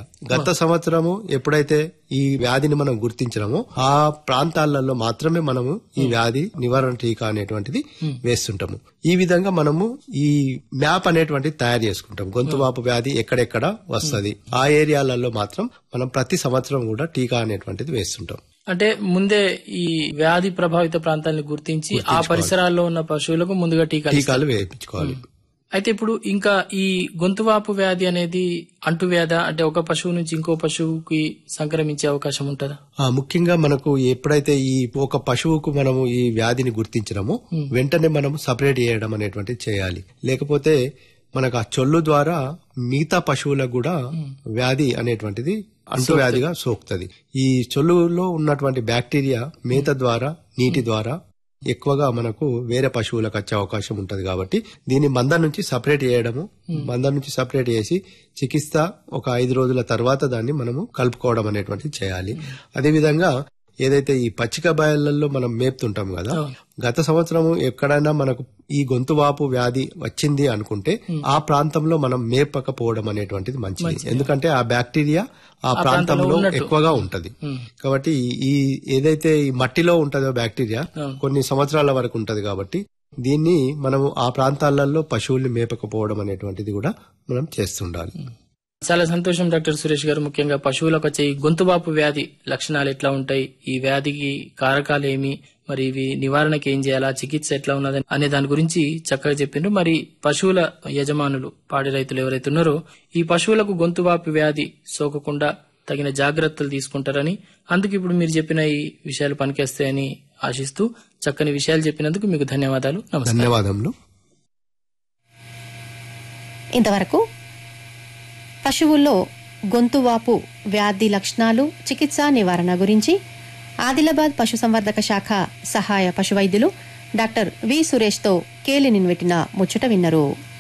గత సంవత్సరము ఎప్పుడైతే ఈ వ్యాధిని మనం గుర్తించినామో ఆ ప్రాంతాలలో మాత్రమే మనము ఈ వ్యాధి నివారణ టీకా అనేటువంటిది వేస్తుంటాము ఈ విధంగా మనము ఈ మ్యాప్ అనేటువంటిది తయారు చేసుకుంటాం గొంతు వాపు వ్యాధి ఎక్కడెక్కడ వస్తది ఆ ఏరియాలలో మాత్రం మనం ప్రతి సంవత్సరం కూడా టీకా అనేటువంటిది వేస్తుంటాం అంటే ముందే ఈ వ్యాధి ప్రభావిత ప్రాంతాలను గుర్తించి ఆ పరిసరాల్లో ఉన్న పశువులకు ముందుగా టీకాలు ఇస్తారు. టీకాలు వేయించుకోవాలి అయితే ఇప్పుడు ఇంకా ఈ గొంతువాపు వ్యాధి అనేది అంటువ్యాధ అంటే ఒక పశువు నుంచి ఇంకో పశువుకి సంక్రమించే అవకాశం ఉంటుందా ఆ, ముఖ్యంగా మనకు ఎప్పుడైతే ఈ ఒక పశువుకు మనము ఈ వ్యాధిని గుర్తించినామో వెంటనే మనము సపరేట్ చేయడం అనేటువంటిది చేయాలి లేకపోతే మనకు ఆ చొల్లు ద్వారా మిగతా పశువులకు కూడా వ్యాధి అనేటువంటిది అంటువ్యాధిగా సోకుతుంది ఈ చొల్లులో ఉన్నటువంటి బ్యాక్టీరియా మేత ద్వారా నీటి ద్వారా ఎక్కువగా మనకు వేరే పశువులకు వచ్చే అవకాశం ఉంటది కాబట్టి దీన్ని మంద నుంచి సపరేట్ చేయడము మంద నుంచి సపరేట్ చేసి చికిత్స ఒక ఐదు రోజుల తర్వాత దాన్ని మనము కలుపుకోవడం అనేటువంటిది చేయాలి అదేవిధంగా ఏదైతే ఈ పచ్చిక బయళ్లలో మనం మేపుతుంటాం కదా గత సంవత్సరం ఎక్కడైనా మనకు ఈ గొంతు వాపు వ్యాధి వచ్చింది అనుకుంటే ఆ ప్రాంతంలో మనం మేపకపోవడం అనేటువంటిది మంచిది ఎందుకంటే ఆ బ్యాక్టీరియా ఆ ప్రాంతంలో ఎక్కువగా ఉంటది కాబట్టి ఈ- ఈ ఏదైతే ఈ మట్టిలో ఉంటుందో బ్యాక్టీరియా కొన్ని సంవత్సరాల వరకు ఉంటది కాబట్టి దీన్ని మనము ఆ ప్రాంతాలలో పశువుల్ని మేపకపోవడం అనేటువంటిది కూడా మనం చేస్తుండాలి చాలా సంతోషం డాక్టర్ సురేష్ గారు ముఖ్యంగా పశువులకు వచ్చే ఈ గొంతువాపు వ్యాధి లక్షణాలు ఎట్లా ఉంటాయి ఈ వ్యాధికి కారకాలు ఏమి మరి ఇవి నివారణకి ఏం చేయాలా చికిత్స ఎట్లా ఉన్నది అనే దాని గురించి చక్కగా చెప్పిండ్రు మరి పశువుల యజమానులు పాడి రైతులు ఎవరైతే ఉన్నారో ఈ పశువులకు గొంతువాపు వ్యాధి సోకకుండా తగిన జాగ్రత్తలు తీసుకుంటారని అందుకు ఇప్పుడు మీరు చెప్పిన ఈ విషయాలు పనికేస్తాయని ఆశిస్తూ చక్కని విషయాలు చెప్పినందుకు మీకు ధన్యవాదాలు నమస్కారం ధన్యవాదములు ఇంతవరకు పశువుల్లో గొంతువాపు వ్యాధి లక్షణాలు చికిత్స నివారణ గురించి ఆదిలాబాద్ పశుసంవర్ధక శాఖ సహాయ పశువైద్యులు డాక్టర్ వి సురేష్తో కేలినిన్వెట్టిన ముచ్చట విన్నరు